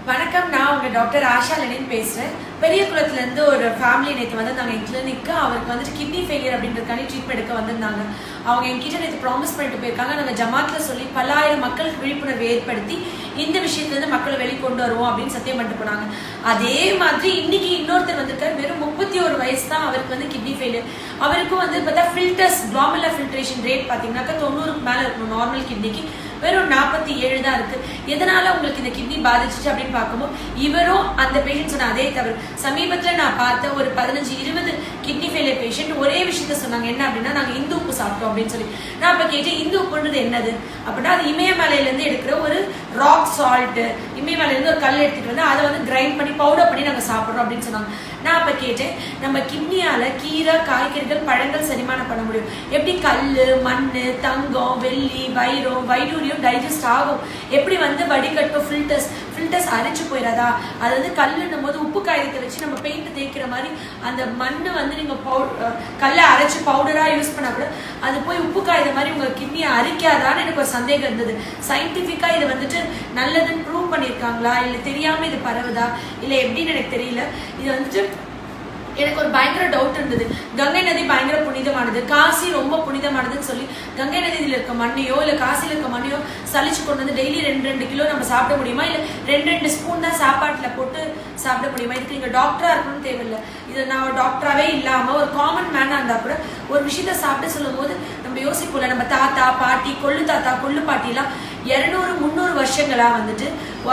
வணக்கம் நான் உங்க டாக்டர் ஆஷா லெனின் பேசுறேன் பெரிய குளத்துல இருந்து ஒரு ஃபேமிலி நேற்று வந்திருந்தாங்க என் கிளினிக்கு அவருக்கு வந்துட்டு கிட்னி ஃபெயிலியர் அப்படின்றதுக்காண்டி ட்ரீட்மெண்ட் எடுக்க வந்திருந்தாங்க அவங்க என்கிட்ட நேற்று ப்ராமிஸ் பண்ணிட்டு போயிருக்காங்க நாங்கள் ஜமாத்ல சொல்லி பல்லாயிரம் மக்களுக்கு விழிப்புணர்வு ஏற்படுத்தி இந்த விஷயத்துல இருந்து மக்களை வெளிக்கொண்டு வருவோம் அப்படின்னு சத்தியம் பண்ணிட்டு போனாங்க அதே மாதிரி இன்னைக்கு இன்னொருத்தர் வந்திருக்காரு வெறும் முப்பத்தி ஒரு வயசு தான் அவருக்கு வந்து கிட்னி ஃபெயிலியர் அவருக்கும் வந்து பார்த்தா ஃபில்டர்ஸ் க்ளாமலா ஃபில்ட்ரேஷன் ரேட் பார்த்தீங்கன்னாக்கா தொண்ணூறுக்கு மேலே இருக்கணும் நார்மல் கிட்னிக்கு வெறும் நாற்பத்தி ஏழு தான் இருக்கு எதனால உங்களுக்கு இந்த கிட்னி பாதிச்சிச்சு அப்படின்னு பார்க்கும்போது இவரும் அந்த பேஷண்ட் சொன்ன அதே தவறு சமீபத்துல நான் பார்த்த ஒரு பதினஞ்சு இருபது கிட்னி ஃபெயிலியர் பேஷண்ட் ஒரே விஷயத்த சொன்னாங்க என்ன அப்படின்னா நாங்க இந்து உப்பு சாப்பிட்டோம் அப்படின்னு சொல்லி நான் அப்ப கேட்டேன் இந்து உப்புன்றது என்னது அப்படின்னா அது இமயமலையில இருந்து எடுக்கிற ஒரு ராக் சால்ட் இமயமலையில இருந்து ஒரு கல் எடுத்துட்டு வந்து அதை வந்து கிரைண்ட் பண்ணி பவுடர் பண்ணி நாங்க சாப்பிடுறோம் அப்படின்னு சொன்னாங்க நான் அப்ப கேட்டேன் நம்ம கிட்னியால கீரை காய்கறிகள் பழங்கள் செரிமானம் பண்ண முடியும் எப்படி கல்லு மண்ணு தங்கம் வெள்ளி வைரம் வைடூரியம் டைஜஸ்ட் ஆகும் எப்படி வந்து வடிகட்டும் ஃபில்டர்ஸ் ஃபில்டர்ஸ் அரைச்சு போயிடாதா அது வந்து கல்லுன்னும் போது உப்பு காகிதத்தை வச்சு நம்ம பெயிண்ட் தேய்க்கிற மாதிரி அந்த மண்ணு வந்து நீங்க பவுடர் கல்லை அரைச்சு பவுடரா யூஸ் பண்ணா கூட அது போய் உப்பு காகிதம் மாதிரி உங்க கிட்னியை அரிக்காதான்னு எனக்கு ஒரு சந்தேகம் இருந்தது சயின்டிஃபிக்கா இது வந்துட்டு நல்லதுன்னு ப்ரூவ் பண்ணியிருக்காங்களா இல்லை தெரியாம இது பரவுதா இல்லை எப்படின்னு எனக்கு தெரியல இது வந்துட்டு எனக்கு ஒரு பயங்கர டவுட் இருந்தது கங்கை நதி பயங்கர புனிதமானது காசி ரொம்ப புனிதமானதுன்னு சொல்லி கங்கை நதியில் இருக்க மண்ணையோ இல்ல காசியில் இருக்க மண்ணையோ சலிச்சு கொண்டு வந்து டெய்லி ரெண்டு ரெண்டு கிலோ நம்ம சாப்பிட முடியுமா இல்ல ரெண்டு ரெண்டு ஸ்பூன் தான் சாப்பாட்டுல போட்டு சாப்பிட முடியுமா இதுக்கு நீங்க டாக்டரா இருக்கணும்னு தேவையில்லை இது நான் டாக்டராவே இல்லாம ஒரு காமன் மேனா இருந்தா கூட ஒரு விஷயத்த சாப்பிட சொல்லும் போது நம்ம யோசிப்போம்ல நம்ம தாத்தா பாட்டி கொள்ளு தாத்தா கொள்ளு பாட்டி எல்லாம் இருநூறு முந்நூறு வருஷங்களா வந்துட்டு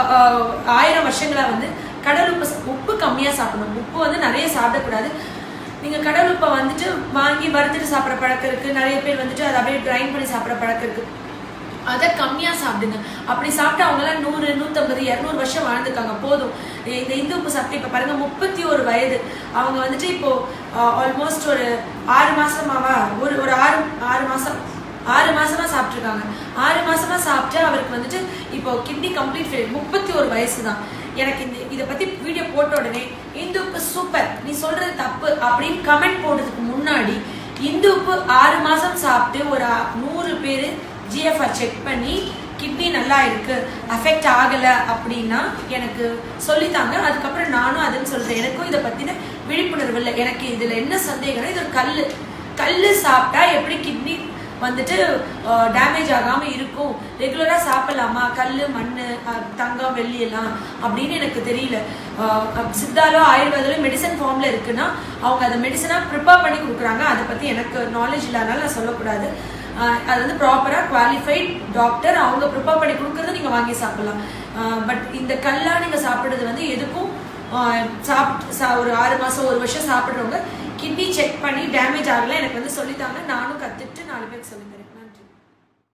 ஆயிரம் வருஷங்களா வந்து கடல் உப்பு உப்பு கம்மியா சாப்பிடணும் உப்பு வந்து நிறைய சாப்பிடக்கூடாது நீங்க கடல் உப்பை வந்துட்டு வாங்கி வறுத்துட்டு சாப்பிட்ற பழக்கம் இருக்கு நிறைய பேர் வந்துட்டு அதை அப்படியே கிரைண்ட் பண்ணி சாப்பிட்ற பழக்கம் இருக்கு அதை கம்மியா சாப்பிடுங்க அப்படி சாப்பிட்டு அவங்க எல்லாம் நூறு நூத்தம்பது இருநூறு வருஷம் வாழ்ந்துருக்காங்க போதும் இந்த இந்து உப்பு சாப்பிட்டு இப்ப பாருங்க முப்பத்தி ஒரு வயது அவங்க வந்துட்டு இப்போ ஆல்மோஸ்ட் ஒரு ஆறு மாசமாவா ஒரு ஒரு ஆறு ஆறு மாசம் ஆறு மாசமா சாப்பிட்டுருக்காங்க ஆறு மாசமா சாப்பிட்டு அவருக்கு வந்துட்டு இப்போ கிட்னி கம்ப்ளீட் ஃபெயில் முப்பத்தி ஒரு வயசு தான் எனக்கு இந்த இதை பத்தி வீடியோ போட்ட உடனே இந்து உப்பு சூப்பர் நீ சொல்றது தப்பு அப்படின்னு கமெண்ட் போடுறதுக்கு முன்னாடி இந்து உப்பு ஆறு மாசம் சாப்பிட்டு ஒரு நூறு பேர் ஜிஎஃப்ஆர் செக் பண்ணி கிட்னி நல்லா இருக்கு அஃபெக்ட் ஆகல அப்படின்னா எனக்கு சொல்லித்தாங்க அதுக்கப்புறம் நானும் அதுன்னு சொல்றேன் எனக்கும் இதை பத்தின விழிப்புணர்வு இல்லை எனக்கு இதுல என்ன சந்தேகம்னா இது ஒரு கல் கல் சாப்பிட்டா எப்படி கிட்னி வந்துட்டு டேமேஜ் ஆகாம இருக்கும் ரெகுலரா சாப்பிடலாமா கல் மண் தங்கம் வெள்ளி எல்லாம் அப்படின்னு எனக்கு தெரியல சித்தாலோ ஆயுர்வேதாலோ மெடிசன் ஃபார்ம்ல இருக்குன்னா அவங்க அதை மெடிசனா ப்ரிப்பேர் பண்ணி கொடுக்குறாங்க அதை பத்தி எனக்கு நாலேஜ் இல்லாதனால நான் சொல்லக்கூடாது அது வந்து ப்ராப்பரா குவாலிஃபைட் டாக்டர் அவங்க ப்ரிப்பேர் பண்ணி கொடுக்கறத நீங்க வாங்கி சாப்பிடலாம் பட் இந்த கல்லா நீங்க சாப்பிடுறது வந்து எதுக்கும் சாப்பிட்டு ஒரு ஆறு மாசம் ஒரு வருஷம் சாப்பிடுறவங்க கிட்னி செக் பண்ணி டேமேஜ் ஆகல எனக்கு வந்து சொல்லித்தாங்க நானும் கத்துட்டு நாலு பேருக்கு சொல்லித்தரேன் நன்றி